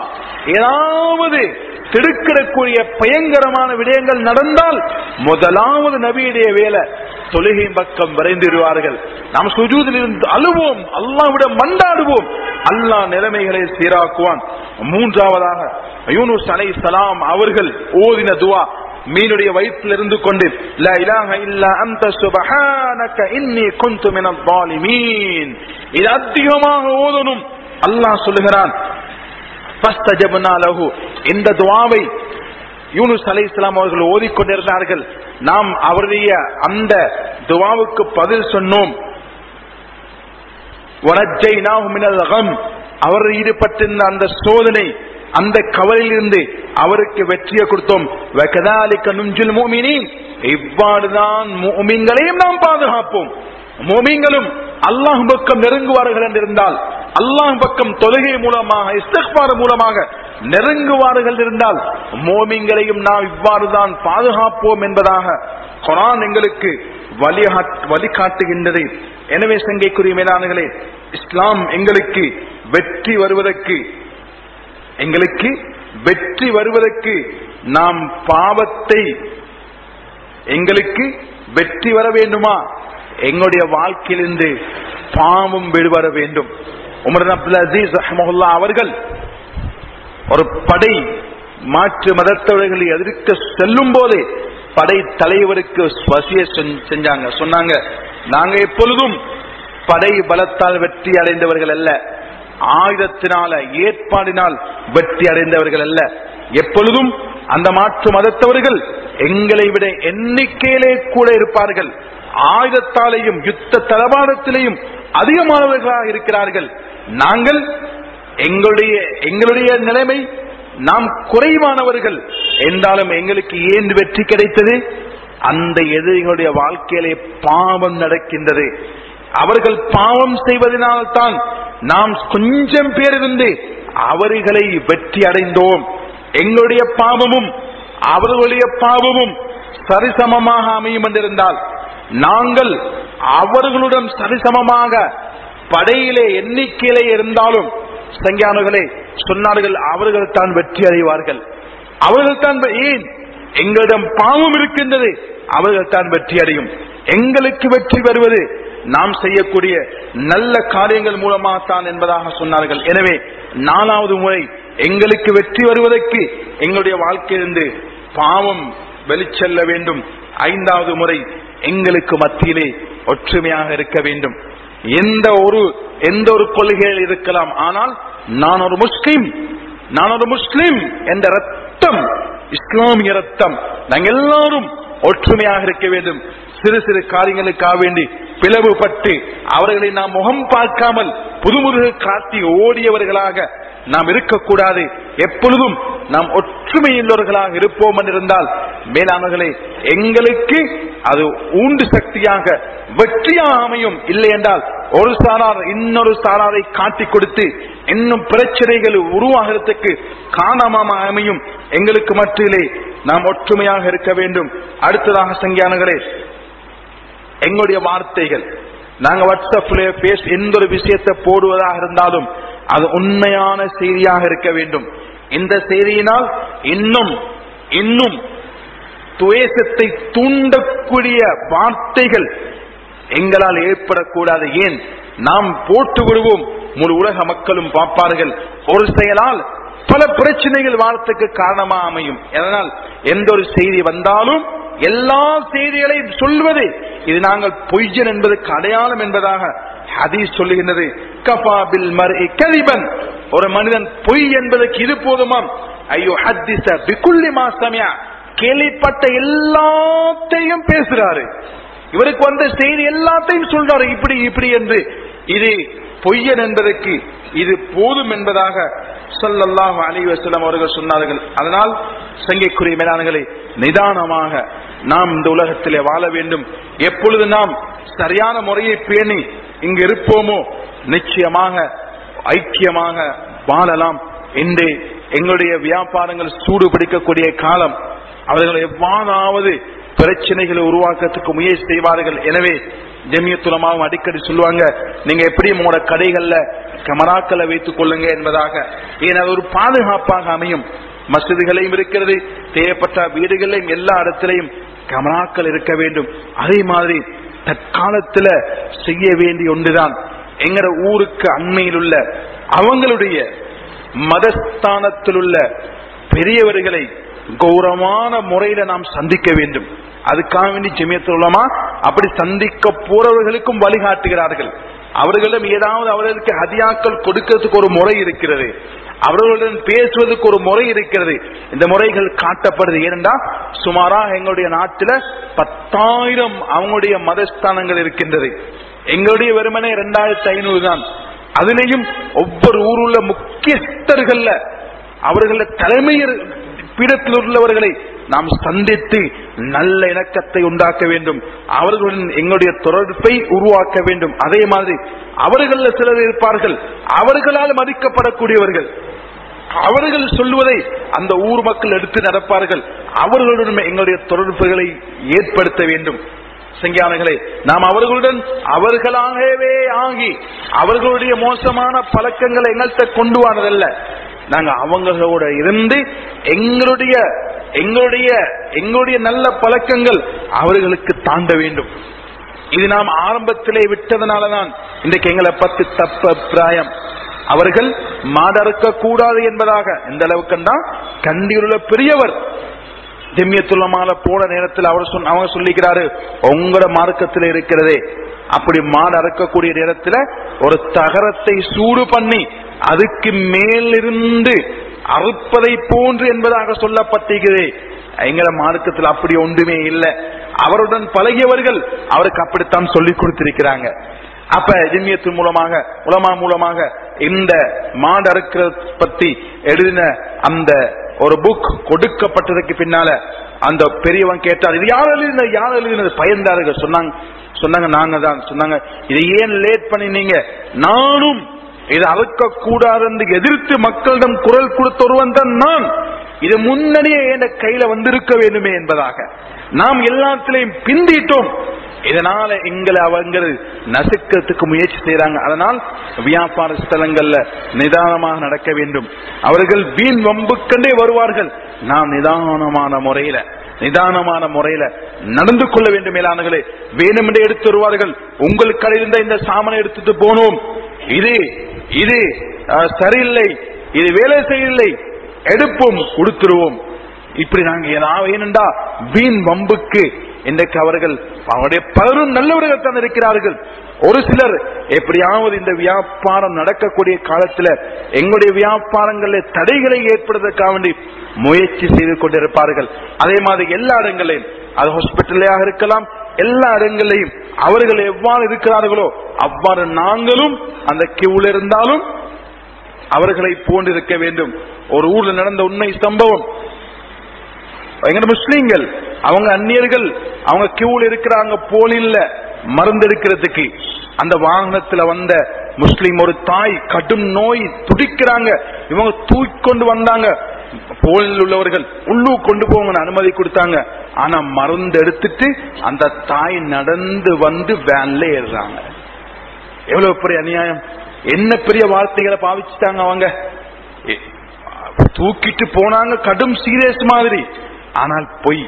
ஏதாவது திடுக்கிடக்கூடிய பயங்கரமான விடயங்கள் நடந்தால் முதலாவது நபியுடைய வேலை தொழுகையின் பக்கம் விரைந்திடுவார்கள் நாம் சுஜூதில் இருந்து அழுவோம் அல்லாஹ்விடம் மண்டாடுவோம் அல்லாஹ் நிலைமைகளை சீராக்குவான் மூன்றாவதாக யூனுஸ் அலைஹிஸ்ஸலாம் அவர்கள் ஓதின துவா மீனுடைய வயிற்றில் இருந்து கொண்டு லா இலாஹ இல்லா அன்த சுபஹானக இன்னி குன்து மினல் ஸாலிமீன் இது அதிகமாக ஓதணும் அல்லாஹ் சொல்லுகிறான் ஃபஸ்தஜப்னா லஹு இந்த துஆவை யூனுஸ் அலைஹிஸ்ஸலாம் அவர்கள் ஓதிக்கொண்டிருந்தார்கள் நாம் அவருடைய அந்த துவாவுக்கு பதில் சொன்னோம் وَنَجَّيْنَاهُ مِنَ الْغَمِّ அவர் ஈடுபட்டிருந்த அந்த சோதனை அந்த கவலையிலிருந்து அவருக்கு வெற்றியை கொடுத்தோம் وَكَذَلِكَ نُنْجِي الْمُؤْمِنِينَ இவ்வாறுதான் முஃமின்களையும் நாம் பாதுகாப்போம் முஃமின்களும் அல்லாஹ் பக்கம் நெருங்குவார்கள் என்றிருந்தால் அல்லாஹ் பக்கம் தொழுகை மூலமாக இஸ்திக்பார் மூலமாக நெருங்குவார்கள் இருந்தால் மோமிங்களையும் நாம் இவ்வாறுதான் பாதுகாப்போம் என்பதாக குரான் எங்களுக்கு வழிகாட்- வழிகாட்டுகின்றது எனவே சங்கைக்குரிய மேலானங்களே இஸ்லாம் எங்களுக்கு வெற்றி வருவதற்கு எங்களுக்கு வெற்றி வருவதற்கு நாம் பாவத்தை எங்களுக்கு வெற்றி வர வேண்டுமா எங்களுடைய வாழ்க்கையிலிருந்து பாவம் வெளிவர வேண்டும் உமர் அப்துல் அசீஸ் ரஹ்மஹுல்லா அவர்கள் ஒரு படை மாற்று மதத்தவர்களை எதிர்க்க செல்லும் போதே படை தலைவருக்கு வசிய செஞ்- செஞ்சாங்க சொன்னாங்க நாங்க எப்பொழுதும் படை பலத்தால் வெற்றி அடைந்தவர்கள் அல்ல ஆயுதத்தினால ஏற்பாடினால் வெற்றி அடைந்தவர்கள் அல்ல எப்பொழுதும் அந்த மாற்று மதத்தவர்கள் எங்களை விட எண்ணிக்கையிலே கூட இருப்பார்கள் ஆயுதத்தாலேயும் யுத்த தளபாடத்திலேயும் அதிகமானவர்களாக இருக்கிறார்கள் நாங்கள் எங்களுடைய எங்களுடைய நிலைமை நாம் குறைவானவர்கள் என்றாலும் எங்களுக்கு ஏன் வெற்றி கிடைத்தது அந்த எதிரிகளுடைய வாழ்க்கையிலே பாவம் நடக்கின்றது அவர்கள் பாவம் செய்வதனால்தான் நாம் கொஞ்சம் பேர் இருந்து அவர்களை வெற்றி அடைந்தோம் எங்களுடைய பாவமும் அவர்களுடைய பாவமும் சரிசமமாக அமையும் என்றிருந்தால் நாங்கள் அவர்களுடன் சரிசமமாக படையிலே எண்ணிக்கையிலே இருந்தாலும் சங்கியானுகளே சொன்னார்கள் அவர்கள் தான் வெற்றி அடைவார்கள் அவர்கள் தான் வெ- ஏன் எங்களிடம் பாவம் இருக்கின்றது அவர்கள் தான் வெற்றி அடையும் எங்களுக்கு வெற்றி வருவது நாம் செய்யக்கூடிய நல்ல காரியங்கள் மூலமாகத்தான் என்பதாக சொன்னார்கள் எனவே நாலாவது முறை எங்களுக்கு வெற்றி வருவதற்கு எங்களுடைய வாழ்க்கையிலிருந்து பாவம் வெளிச்செல்ல வேண்டும் ஐந்தாவது முறை எங்களுக்கு மத்தியிலே ஒற்றுமையாக இருக்க வேண்டும் எந்த ஒரு எந்த ஒரு கொள்கையில் இருக்கலாம் ஆனால் நான் ஒரு முஸ்லிம் நான் ஒரு முஸ்லிம் என்ற ரத்தம் இஸ்லாமிய ரத்தம் நாங்கள் எல்லாரும் ஒற்றுமையாக இருக்க வேண்டும் சிறு சிறு காரியங்களுக்காக வேண்டி பிளவுபட்டு அவர்களை நாம் முகம் பார்க்காமல் புதுமுருகு காட்டி ஓடியவர்களாக நாம் இருக்கக்கூடாது எப்பொழுதும் நாம் ஒற்றுமையுள்ளவர்களாக இருப்போம் என்றிருந்தால் மேலானவர்களே எங்களுக்கு அது ஊண்டு சக்தியாக வெற்றியாக அமையும் இல்லை என்றால் ஒரு சாரார் இன்னொரு சாராரை காட்டிக் கொடுத்து இன்னும் பிரச்சனைகள் உருவாகிறதுக்கு காரணமாக அமையும் எங்களுக்கு மத்தியிலே நாம் ஒற்றுமையாக இருக்க வேண்டும் அடுத்ததாக சங்கியானங்களே எங்களுடைய வார்த்தைகள் நாங்க வாட்ஸ்அப்ல பேச எந்த ஒரு விஷயத்தை போடுவதாக இருந்தாலும் அது உண்மையான செய்தியாக இருக்க வேண்டும் இந்த செய்தியினால் இன்னும் இன்னும் துவேசத்தை தூண்டக்கூடிய வார்த்தைகள் எங்களால் ஏற்படக்கூடாது ஏன் நாம் போட்டு விடுவோம் முழு உலக மக்களும் பார்ப்பார்கள் ஒரு செயலால் பல பிரச்சனைகள் வார்த்தைக்கு காரணமா அமையும் அதனால் எந்த ஒரு செய்தி வந்தாலும் எல்லா செய்திகளையும் சொல்வது இது நாங்கள் பொய்யன் என்பதற்கு அடையாளம் என்பதாக ஹதீஸ் சொல்லுகின்றது கஃபா பில் மர்இ கதிபன் ஒரு மனிதன் பொய் என்பதற்கு இது போதுமாம் ஐயோ ஹத்திச பிகுல்லி மாசமியா கேள்விப்பட்ட எல்லாத்தையும் பேசுறாரு இவருக்கு வந்த செய்தி எல்லாத்தையும் சொல்றாரு இப்படி இப்படி என்று இது பொய்யன் என்பதற்கு இது போதும் என்பதாக ஸல்லல்லாஹு அலைஹி வஸல்லம் அவர்கள் சொன்னார்கள் அதனால் சங்கைக்குரிய மேலானங்களே நிதானமாக நாம் இந்த உலகத்திலே வாழ வேண்டும் எப்பொழுது நாம் சரியான முறையை பேணி இங்கு இருப்போமோ நிச்சயமாக ஐக்கியமாக வாழலாம் என்று எங்களுடைய வியாபாரங்கள் சூடு பிடிக்கக்கூடிய காலம் அவர்கள் எவ்வாறாவது பிரச்சனைகளை உருவாக்கத்துக்கு முயற்சி செய்வார்கள் எனவே ஜெமியத்துலமாவும் அடிக்கடி சொல்லுவாங்க நீங்க எப்படி உங்களோட கடைகள்ல கமராக்களை வைத்துக் கொள்ளுங்க என்பதாக ஏன் அது ஒரு பாதுகாப்பாக அமையும் மசிதிகளையும் இருக்கிறது தேவைப்பட்ட வீடுகளிலும் எல்லா இடத்திலையும் கமராக்கள் இருக்க வேண்டும் அதே மாதிரி தற்காலத்துல செய்ய வேண்டிய ஒன்றுதான் எங்கட ஊருக்கு அண்மையில் உள்ள அவங்களுடைய மதஸ்தானத்தில் உள்ள பெரியவர்களை கௌரவமான முறையில நாம் சந்திக்க வேண்டும் அதுக்காக வேண்டி ஜெமியத்தில் உள்ளமா அப்படி சந்திக்க போறவர்களுக்கும் வழிகாட்டுகிறார்கள் அவர்களிடம் ஏதாவது அவர்களுக்கு ஹதியாக்கள் கொடுக்கிறதுக்கு ஒரு முறை இருக்கிறது அவர்களுடன் பேசுவதற்கு ஒரு முறை இருக்கிறது இந்த முறைகள் காட்டப்படுது ஏனென்றா சுமாரா எங்களுடைய நாட்டில் பத்தாயிரம் அவங்களுடைய மதஸ்தானங்கள் இருக்கின்றது எங்களுடைய வெறுமனே இரண்டாயிரத்தி ஐநூறு தான் அதுலேயும் ஒவ்வொரு ஊருள்ள முக்கியஸ்தர்கள்ல அவர்கள தலைமையர் பீடத்தில் உள்ளவர்களை நாம் சந்தித்து நல்ல இணக்கத்தை உண்டாக்க வேண்டும் அவர்களுடன் எங்களுடைய தொடர்பை உருவாக்க வேண்டும் அதே மாதிரி அவர்கள் சிலர் இருப்பார்கள் அவர்களால் மதிக்கப்படக்கூடியவர்கள் அவர்கள் சொல்லுவதை அந்த ஊர் மக்கள் எடுத்து நடப்பார்கள் அவர்களுடன் எங்களுடைய தொடர்புகளை ஏற்படுத்த வேண்டும் சங்கியானங்களே நாம் அவர்களுடன் அவர்களாகவே ஆகி அவர்களுடைய மோசமான பழக்கங்களை எங்கள்கிட்ட கொண்டு வரதல்ல நாங்க அவங்களோட இருந்து எங்களுடைய எங்களுடைய எங்களுடைய நல்ல பழக்கங்கள் அவர்களுக்கு தாண்ட வேண்டும் இது நாம் ஆரம்பத்திலே விட்டதனாலதான் இன்றைக்கு எங்களை பத்தி தப்ப அபிப்பிராயம் அவர்கள் மாடறுக்க கூடாது என்பதாக எந்த அளவுக்குன்னா கண்டியில் உள்ள பெரியவர் திம்யத்துள்ளமால போன நேரத்தில் அவர் சொன்ன அவங்க சொல்லிக்கிறாரு உங்களோட மார்க்கத்தில் இருக்கிறதே அப்படி மாடு அறுக்கக்கூடிய நேரத்தில் ஒரு தகரத்தை சூடு பண்ணி அதுக்கு மேலிருந்து அறுப்பதை போன்று என்பதாக சொல்லப்பட்டிருக்கிறதே எங்கள மார்க்கத்தில் அப்படி ஒன்றுமே இல்லை அவருடன் பழகியவர்கள் அவருக்கு அப்படித்தான் சொல்லிக் கொடுத்திருக்கிறாங்க அப்ப ஜிம்மியத்தின் மூலமாக உலமா மூலமாக இந்த மாடு அறுக்கிறது பத்தி எழுதின அந்த ஒரு புக் கொடுக்கப்பட்டதுக்கு பின்னால அந்த பெரியவன் கேட்டார் இது யார் எழுதினது யார் எழுதினது பயந்தார்கள் சொன்னாங்க சொன்னாங்க நாங்க தான் சொன்னாங்க இதை ஏன் லேட் பண்ணினீங்க நானும் இதை அறுக்க கூடாது என்று எதிர்த்து மக்களிடம் குரல் கொடுத்த ஒருவன் தான் நான் இது முன்னணியே என் கையில வந்திருக்க வேண்டுமே என்பதாக நாம் எல்லாத்திலையும் பிந்திட்டோம் இதனால எங்களை அவங்க நசுக்கிறதுக்கு முயற்சி செய்யறாங்க அதனால் வியாபார ஸ்தலங்கள்ல நிதானமாக நடக்க வேண்டும் அவர்கள் வீண் வம்புக்கண்டே வருவார்கள் நாம் நிதானமான முறையில நிதானமான முறையில நடந்து கொள்ள வேண்டும் மேலானங்களே வேணுமென்றே எடுத்து வருவார்கள் உங்களுக்கு இருந்த இந்த சாமனை எடுத்துட்டு போனோம் இது இது அஹ், சரியில்லை இது வேலை செய்யவில்லை எடுப்போம் கொடுத்துருவோம் இப்படி நாங்க ஏதாவது ஏனென்றா வீண் வம்புக்கு இன்றைக்கு அவர்கள் அவருடைய பலரும் நல்லவர்கள் தான் இருக்கிறார்கள் ஒரு சிலர் எப்படியாவது இந்த வியாபாரம் நடக்கக்கூடிய காலத்துல எங்களுடைய வியாபாரங்களில் தடைகளை ஏற்படுவதற்காக வேண்டி முயற்சி செய்து கொண்டிருப்பார்கள் அதே மாதிரி எல்லா இடங்களையும் அது ஹாஸ்பிட்டலையாக இருக்கலாம் எல்லா இடங்களையும் அவர்கள் எவ்வாறு இருக்கிறார்களோ அவ்வாறு நாங்களும் அந்த கியூல இருந்தாலும் அவர்களை போன்றிருக்க வேண்டும் ஒரு ஊர்ல நடந்த உண்மை சம்பவம் எங்க முஸ்லீம்கள் அவங்க அந்நியர்கள் அவங்க கியூல இருக்கிறாங்க போலில்ல மருந்து எடுக்கிறதுக்கு அந்த வாகனத்துல வந்த முஸ்லீம் ஒரு தாய் கடும் நோய் துடிக்கிறாங்க இவங்க தூக்கி கொண்டு வந்தாங்க போலில் உள்ளவர்கள் உள்ளூ கொண்டு போங்க அனுமதி கொடுத்தாங்க ஆனா மருந்து எடுத்துட்டு அந்த தாய் நடந்து வந்து வேன்ல ஏறுறாங்க எவ்வளவு பெரிய அநியாயம் என்ன பெரிய வார்த்தைகளை பாவிச்சுட்டாங்க அவங்க எ- தூக்கிட்டு போனாங்க கடும் சீரியஸ் மாதிரி ஆனால் பொய்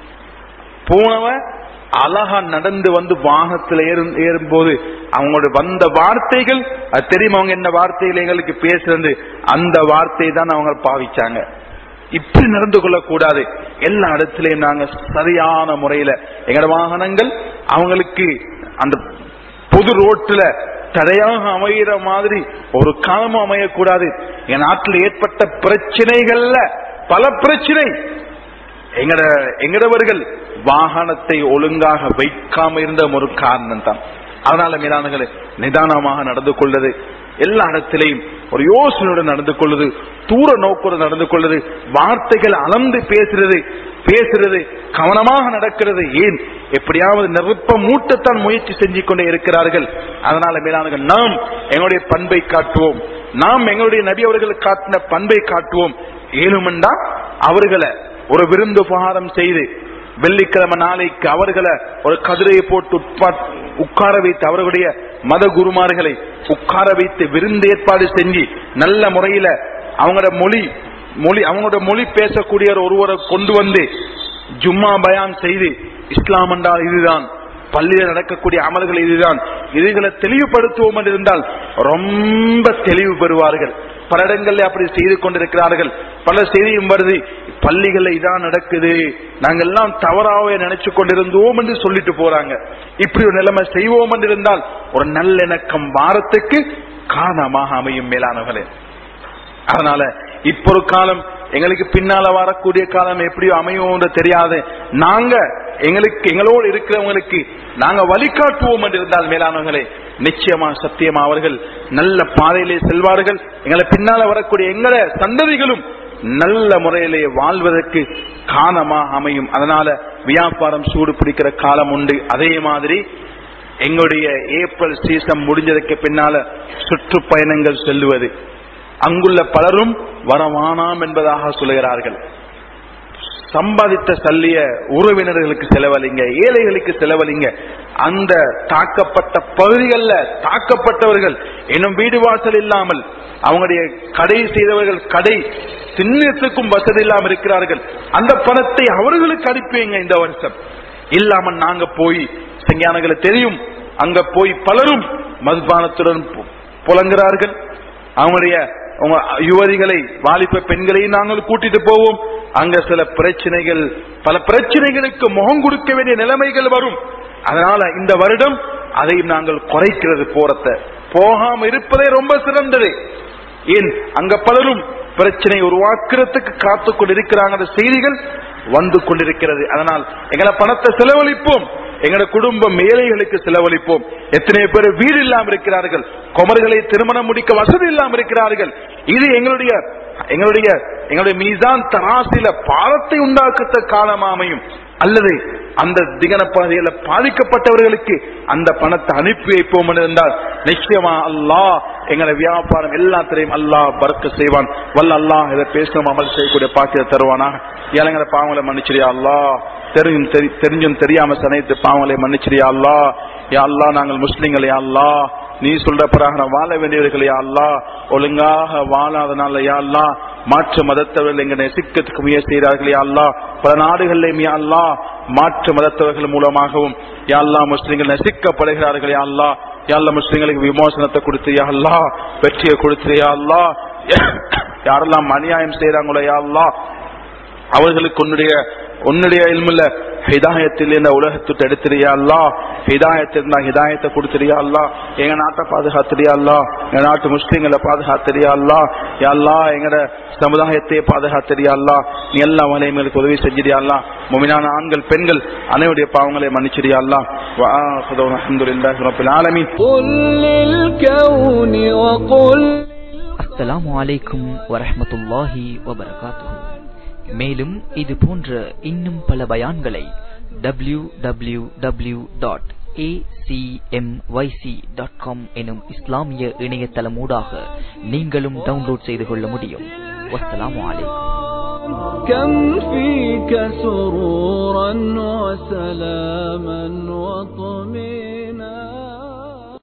போனவன் அழகா நடந்து வந்து வாகனத்தில் ஏறும் ஏறும்போது அவங்களோட வந்த வார்த்தைகள் அது தெரியும் அவங்க என்ன வார்த்தைகள் எங்களுக்கு பேசுறது அந்த வார்த்தை தான் அவங்க பாவிச்சாங்க இப்படி நடந்து கொள்ளக்கூடாது எல்லா இடத்துலயும் நாங்க சரியான முறையில எங்களோட வாகனங்கள் அவங்களுக்கு அந்த பொது ரோட்ல தடையாக அமைகிற மாதிரி ஒரு காலமும் அமையக்கூடாது என் நாட்டில் ஏற்பட்ட பிரச்சனைகள்ல பல பிரச்சனை எங்கட எங்கடவர்கள் வாகனத்தை ஒழுங்காக வைக்காம இருந்த ஒரு காரணம் தான் அதனால மீதானங்களே நிதானமாக நடந்து கொள்வது எல்லா இடத்திலையும் ஒரு யோசனையுடன் நடந்து கொள்வது தூர நோக்குடன் நடந்து கொள்வது வார்த்தைகள் அளந்து பேசுறது பேசுறது கவனமாக நடக்கிறது ஏன் எப்படியாவது நெருப்ப மூட்டத்தான் முயற்சி செஞ்சு கொண்டே இருக்கிறார்கள் அதனால மேலானங்கள் நாம் எங்களுடைய பண்பை காட்டுவோம் நாம் எங்களுடைய நபி அவர்கள் காட்டின பண்பை காட்டுவோம் ஏழுமெண்டா அவர்களை ஒரு விருந்து உபகாரம் செய்து வெள்ளிக்கிழமை நாளைக்கு அவர்களை ஒரு கதிரையை போட்டு உட்பா- உட்கார வைத்து அவர்களுடைய மத குருமார்களை உட்கார வைத்து விருந்து ஏற்பாடு செஞ்சு நல்ல முறையில அவங்களோட மொழி மொழி அவங்களோட மொழி பேசக்கூடிய ஒருவரை கொண்டு வந்து ஜும்மா பயான் செய்து இஸ்லாம் என்றால் இதுதான் பள்ளியில் நடக்கக்கூடிய அமல்கள் இதுதான் இதுகளை தெளிவுபடுத்துவோம் என்று இருந்தால் ரொம்ப தெளிவு பெறுவார்கள் பல இடங்களில் அப்படி செய்து கொண்டிருக்கிறார்கள் பல செய்தியும் வருது பள்ளிகள்ல இதான் நடக்குது நாங்கள் எல்லாம் தவறாவே நினைச்சு கொண்டிருந்தோம் என்று சொல்லிட்டு போறாங்க இப்படி ஒரு நிலைமை செய்வோம் என்று இருந்தால் ஒரு நல்லிணக்கம் வாரத்துக்கு காரணமாக அமையும் மேலானவர்களே அதனால இப்ப ஒரு காலம் எங்களுக்கு பின்னால வரக்கூடிய காலம் எப்படியோ அமையும் தெரியாது நாங்க எங்களுக்கு எங்களோடு இருக்கிறவங்களுக்கு நாங்க வழிகாட்டுவோம் என்று இருந்தால் மேலானவர்களே நிச்சயமா சத்தியமா அவர்கள் நல்ல பாதையிலே செல்வார்கள் எங்களை பின்னால வரக்கூடிய எங்களை சந்ததிகளும் நல்ல முறையிலே வாழ்வதற்கு காரணமாக அமையும் அதனால வியாபாரம் சூடு பிடிக்கிற காலம் உண்டு அதே மாதிரி எங்களுடைய ஏப்ரல் சீசன் முடிஞ்சதுக்கு பின்னால சுற்றுப்பயணங்கள் செல்லுவது அங்குள்ள பலரும் வரவானாம் என்பதாக சொல்லுகிறார்கள் சம்பாதித்த சல்லிய உறவினர்களுக்கு செலவழிங்க ஏழைகளுக்கு செலவழிங்க அந்த தாக்கப்பட்ட பகுதிகளில் தாக்கப்பட்டவர்கள் இன்னும் வீடு வாசல் இல்லாமல் அவங்களுடைய கடை செய்தவர்கள் கடை திண்ணத்துக்கும் வசதி இல்லாமல் இருக்கிறார்கள் அந்த பணத்தை அவர்களுக்கு அனுப்பிங்க இந்த வருஷம் இல்லாமல் நாங்க போய் செஞ்ஞானங்களை தெரியும் அங்க போய் பலரும் மதுபானத்துடன் பு- புலங்குறார்கள் அவங்களுடைய அவங்க யுவதிகளை வாலிப பெண்களையும் நாங்கள் கூட்டிட்டு போவோம் அங்க சில பிரச்சனைகள் பல பிரச்சனைகளுக்கு முகம் கொடுக்க வேண்டிய நிலைமைகள் வரும் அதனால இந்த வருடம் அதை நாங்கள் குறைக்கிறது போறத போகாம இருப்பதே ரொம்ப சிறந்தது ஏன் அங்க பலரும் பிரச்சனை உருவாக்குறதுக்கு காத்து கொண்டிருக்கிறாங்க அந்த செய்திகள் வந்து கொண்டிருக்கிறது அதனால் எங்களை பணத்தை செலவழிப்போம் எங்களோட குடும்பம் ஏழைகளுக்கு செலவழிப்போம் எத்தனை பேர் வீடு இல்லாமல் இருக்கிறார்கள் குமர்களை திருமணம் முடிக்க வசதி இல்லாமல் இருக்கிறார்கள் இது எங்களுடைய எங்களுடைய எங்களுடைய மீதான் தராசில பாரத்தை உண்டாக்கத்த காலம் அமையும் அல்லது அந்த திகன பாதையில பாதிக்கப்பட்டவர்களுக்கு அந்த பணத்தை அனுப்பி வைப்போம் என்று இருந்தால் நிச்சயமா அல்லாஹ் எங்களை வியாபாரம் எல்லாத்திலையும் அல்லாஹ் பறக்க செய்வான் வல்ல அல்லாஹ் இதை பேசணும் அமல் செய்யக்கூடிய பாக்கியத்தை தருவானா ஏழைங்களை பாவங்களை மன்னிச்சிரியா அல்லாஹ் தெரியும் தெரி- தெரிஞ்சும் தெரியாம சனைத்து பாவங்களை மன்னிச்சிரியா அல்லாஹ் யா அல்லாஹ் நாங்கள் முஸ்லிம்கள் யா அல்லாஹ் நீ சொல்ற பிரகாரம் வாழ வேண்டியவர்கள் யா அல்லாஹ் ஒழுங்காக வாழாதனால யா அல்லாஹ் மாற்று மதத்தவர்கள் எங்களை சிக்கத்துக்கு முயற்சி செய்கிறார்கள் யா அல்லாஹ் பல நாடுகளிலும் யா அல்லாஹ் மாற்று மதத்தவர்கள் மூலமாகவும் யா அல்லாஹ் முஸ்லிம்கள் நசிக்கப்படுகிறார்கள் யா அல்லாஹ் யா அல்லாஹ் முஸ்லிம்களுக்கு விமோசனத்தை கொடுத்து யா அல்லாஹ் வெற்றியை கொடுத்து யா அல்லாஹ் யாரெல்லாம் அநியாயம் செய்யறாங்களோ யா அல்லாஹ் அவர்களுக்கு உன்னுடைய உன்னுடைய இல்முல ஹிதாயத்தில் இந்த உலகத்துட்டு எடுத்துறியா அல்லா ஹிதாயத்தில் இருந்தா ஹிதாயத்தை கொடுத்துறியா அல்லா எங்க நாட்டை பாதுகாத்துறியா அல்லா எங்க நாட்டு முஸ்லீம்களை பாதுகாத்துறியா அல்லா யா அல்லா எங்கட சமுதாயத்தையே பாதுகாத்துறியா அல்லா நீ எல்லா வலைமைகளுக்கு உதவி செஞ்சிரியா அல்லா முமினான ஆண்கள் பெண்கள் அனைவருடைய பாவங்களை மன்னிச்சிரியா அல்லா அலமதுல்லாஹி ரபில் ஆலமீன் قل للكون وقل அஸ்ஸலாமு அலைக்கும் வரஹ்மத்துல்லாஹி வபரகாத்துஹு மேலும் இது போன்ற இன்னும் பல பயான்களை W W W dot dot com எனும் இஸ்லாமிய இணையதளமூடாக நீங்களும் டவுன்லோட் செய்து கொள்ள முடியும் வஸ்ஸலாமு அலைக்கும் كم فيك سرورا وسلاما وطمئنا